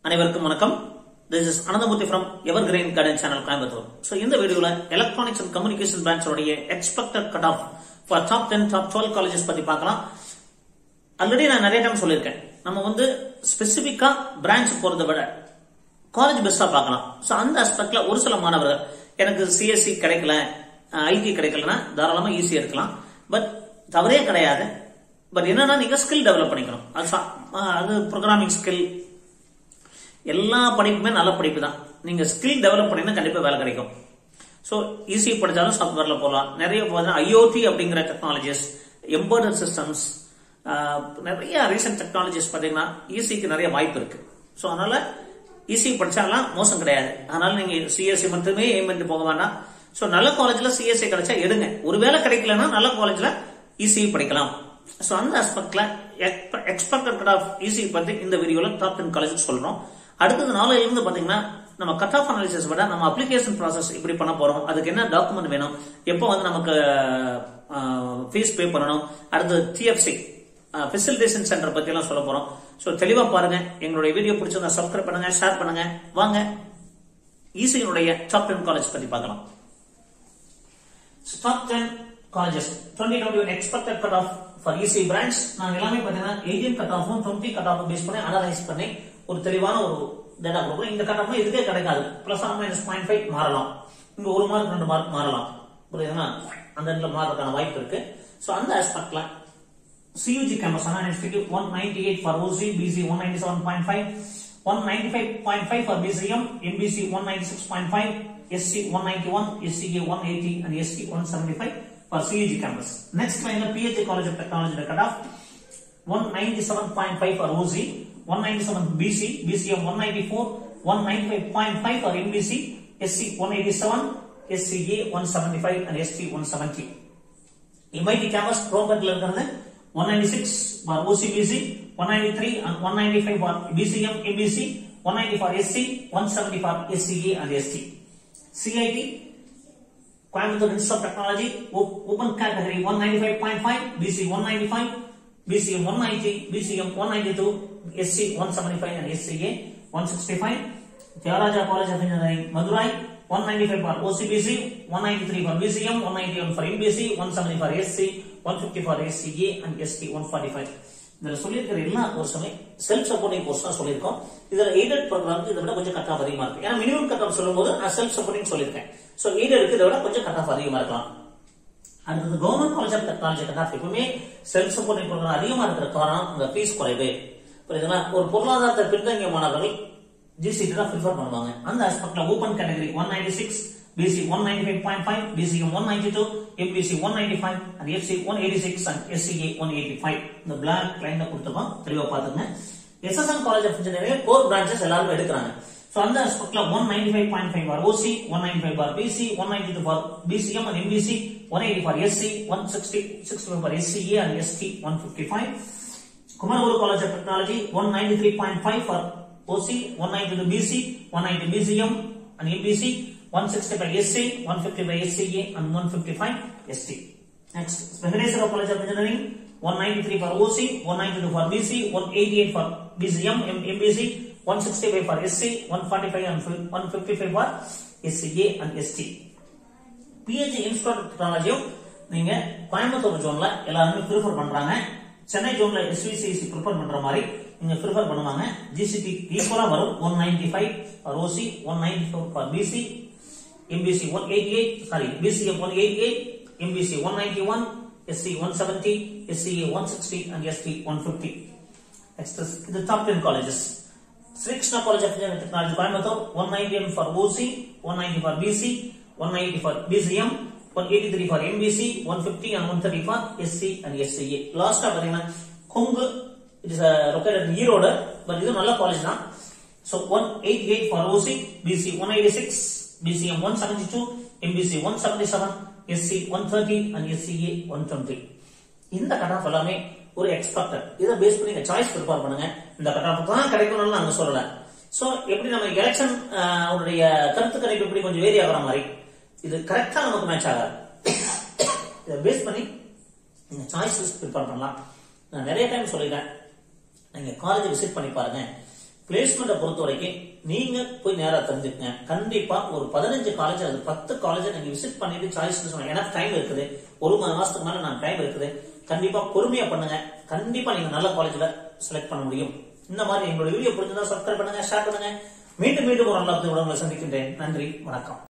அனைவருக்கும் வணக்கம் this is Ananthamoorthy from ever green garden channel Coimbatore so இந்த வீடியோல எலக்ட்ரானிக்ஸ் அண்ட் கம்யூனிகேஷன் பிரான்ச்சோடைய expected cut off for top ten top twelve colleges பத்தி பார்க்கலாம் ஆல்ரெடி நான் நிறைய டைம் சொல்லியிருக்கேன் நம்ம வந்து ஸ்பெசிபிக்கா பிரான்ச் போறதை விட காலேஜ் பெஸ்டா பார்க்கலாம் ஸோ அந்த அஸ்பெக்ட்ல ஒரு சில மாணவர்கள் எனக்கு சிஎஸ்சி கிடைக்கல ஐடி கிடைக்கலன்னா தாராளமா ஈஸி எடுக்கலாம் பட் தவறே கிடையாது பட் என்னன்னா நீங்க ஸ்கில் டெவலப் பண்ணிக்கணும் அது சா- அது ப்ரோக்ராமிங் ஸ்கில் எல்லா படிப்புமே நல்ல படிப்பு தான் நீங்க ஸ்கில் டெவலப் பண்ணீங்கன்னா கண்டிப்பா வேலை கிடைக்கும் ஸோ ஈஸி படிச்சாலும் சாஃப்ட்வேர்ல போகலாம் நிறைய ஐஓடி அப்படிங்கிற டெக்னாலஜிஸ் எம்பர்டர் சிஸ்டம்ஸ் நிறைய ரீசன்ட் டெக்னாலஜிஸ் பார்த்தீங்கன்னா ஈஸிக்கு நிறைய வாய்ப்பு இருக்கு ஸோ அதனால ஈஸி படிச்சாலாம் மோசம் கிடையாது அதனால நீங்க சிஎஸ்சி மட்டுமே எய்ம் பண்ணிட்டு போக வேண்டாம் ஸோ நல்ல காலேஜ்ல சிஎஸ்சி கிடைச்சா எடுங்க ஒருவேளை கிடைக்கலன்னா நல்ல காலேஜ்ல ஈஸி படிக்கலாம் ஸோ அந்த ஆஸ்பெக்ட்ல எக்ஸ்பெக்டட் கட் ஆஃப் ஈஸி பத்தி இந்த வீடியோல டாப் டென் காலேஜ் சொல்றோம் அடுத்தது நாளையில இருந்து பாத்தீங்கன்னா நம்ம கட் ஆஃப் அனாலிசிஸ் விட நம்ம அப்ளிகேஷன் ப்ராசஸ் இப்படி பண்ண போறோம் அதுக்கு என்ன டாக்குமெண்ட் வேணும் எப்போ வந்து நமக்கு ஃபீஸ் பே பண்ணணும் அடுத்தது டிஎஃப்சி ஃபெசிலிட்டேஷன் சென்டர் பத்தி எல்லாம் சொல்ல போறோம் ஸோ தெளிவா பாருங்க எங்களுடைய வீடியோ பிடிச்சிருந்தா சப்ஸ்கிரைப் பண்ணுங்க ஷேர் பண்ணுங்க வாங்க ஈசியினுடைய டாப் டென் காலேஜ் பத்தி பார்க்கலாம் top ten colleges twenty twenty one expected cut off for ECE branch நாங்க எல்லாமே பாத்தீங்கன்னா எயிட்டீன் கட் ஆஃபும் டுவெண்ட்டி கட் ஆஃப் பேஸ் பண்ணி அனலைஸ் பண்ணி ஒரு தெளிவான ஒரு டேட்டா கொடுக்குறோம் இந்த கட் ஆஃப் இதுக்கே கிடைக்காது plus or minus point five மாறலாம் இங்க ஒரு மார்க் ரெண்டு மார்க் மாறலாம் புரியுதுன்னா அந்த இடத்துல மாறதுக்கான வாய்ப்பு இருக்கு ஸோ அந்த ஆஸ்பெக்ட்ல CUG campus Anna Institute 198 for OC, BC 197.5, 195.5 for BCM, MBC 196.5, SC 191, SCA 180 and ST 175 for CUG campus. Next line the PH College of Technology the cutoff 197.5 for OC, 197 BC, BCM 194, 195.5 for MBC, SC 187, SCA 175 and ST 170. MIT campus ப்ரோபர்ட்ல இருக்கிறது 196 for OCBC 193 and 195 for BCM MBC 190 for SC 170 for SCA and ST CIT Coimbatore Institute of Technology op- open category 195.5 BC 195 BCM 190 BCM 192 SC 175 and SCA 165 Tyagaraja College of Engineering Madurai 195 for OCBC 193 for BCM 191 for MBC 170 for SC 150 for SCA and ST 145 இதுல சொல்லியிருக்கிற எல்லா கோர்ஸுமே self supporting course தான் சொல்லியிருக்கோம் இதுல aided program இதை விட கொஞ்சம் cut off அதிகமா இருக்கு ஏன்னா மினிமம் கட் ஆஃப் சொல்லும்போது நான் செல்ஃப் சப்போர்ட்டிங் சொல்லியிருக்கேன் சோ எய்டடுக்கு இதை விட கொஞ்சம் கட் ஆஃப் அதிகமா இருக்கலாம் அடுத்தது government college of technology cut off எப்பவுமே செல்ஃப் சப்போர்ட்டிங் ப்ரோக்ராம் அதிகமா இருக்கிற காரணம் உங்க ஃபீஸ் குறைவு புரியுதுங்களா ஒரு பொருளாதாரத்தை பின்தங்கிய மாணவர்கள் ஜிசிடி தான் ப்ரிஃபர் பண்ணுவாங்க அந்த ஆஸ்பெக்ட்ல open category one ninety six BC one ninety five point five BCM one ninety two MBC one ninety five and FC one eighty six and SCA one eighty five இந்த black லைன்ல கொடுத்துருக்கோம் தெளிவா பாத்துங்க SSM college of engineering core branches எல்லாருமே எடுக்கிறாங்க so அந்த ஆஸ்பெக்ட்ல one ninety five point five for OC one ninety five for BC one ninety two for BCM and MBC one eighty for SC one sixty sixty five for SCA and ST one fifty five Kumaraguru College of Technology 193.5 for OC, 192 BC, 190 BCM and MBC, 165 SC, 155 SCA and 155 ST. Next, Venkateswara College of Engineering 193 for OC, 192 for BC, 188 for BCM, M- MBC, 165 for SC, 145 and 155 for SCA and ST. PhD institute of டெக்னாலஜியும் நீங்க கோயம்புத்தூர் ஜோன்ல எல்லாருமே prefer பண்றாங்க சென்னை ஜோன்ல எஸ்விசிசி prefer பண்ற மாதிரி நீங்க prefer பண்ணுவாங்க ஜிசிடி ஈக்குவலா வரும் one ninety five for OC one ninety four for BC MBC one eighty eight sorry BCM one eighty eight MBC one ninety one SC one seventy SCA one sixty and ST one fifty Next is the top 10 colleges. Sri Krishna College of Engineering and Technology, Coimbatore, 191 for OC, 190 for BC, 190 for BCM, 183 for MBC, 150 and 130 for SC and SCA. Last of all, Kongu, it is uh, located in Erode, but இது நல்ல college தான் So 188 for OC, BC 186, BCM 172, MBC 177, SC 130 and SCA 120. இந்த cut off எல்லாமே ஒரு expected இதை base பண்ணி நீங்க choice prepare பண்ணுங்க இந்த கட் ஆஃப் தான் கிடைக்கணும்னு நாங்க சொல்லல சோ எப்படி நம்ம எலெக்ஷன் அவருடைய கருத்து கணிப்பு இப்படி கொஞ்சம் வேரி ஆகிற மாதிரி இது கரெக்டா நமக்கு மேட்ச் ஆகாது இதை பேஸ் பண்ணி நீங்க சாய்ஸ் லிஸ்ட் ப்ரிப்பேர் பண்ணலாம் நான் நிறைய டைம் சொல்லிட்டேன் நீங்க காலேஜ் விசிட் பண்ணி பாருங்க பிளேஸ்மெண்ட்டை பொறுத்த வரைக்கும் நீங்க போய் நேரா தெரிஞ்சுக்கங்க கண்டிப்பா ஒரு பதினஞ்சு காலேஜ் அது பத்து காலேஜ் நீங்க விசிட் பண்ணிட்டு சாய்ஸ் சொன்னாங்க எனக்கு டைம் இருக்குது ஒரு மணி மாசத்துக்கு மேல நான் டைம் இருக்குது கண்டிப்பா பொறுமையா பண்ணுங்க கண்டிப்பா நீங்க நல்ல காலேஜ்ல செலக்ட் பண்ண முடியும் இந்த மாதிரி எங்களோட வீடியோ பிடிச்சிருந்தா சப்ஸ்கிரைப் பண்ணுங்க ஷேர் பண்ணுங்க மீண்டும் மீண்டும் ஒரு நல்ல உங்களை சந்திக்கின்றேன் நன்றி வணக்கம்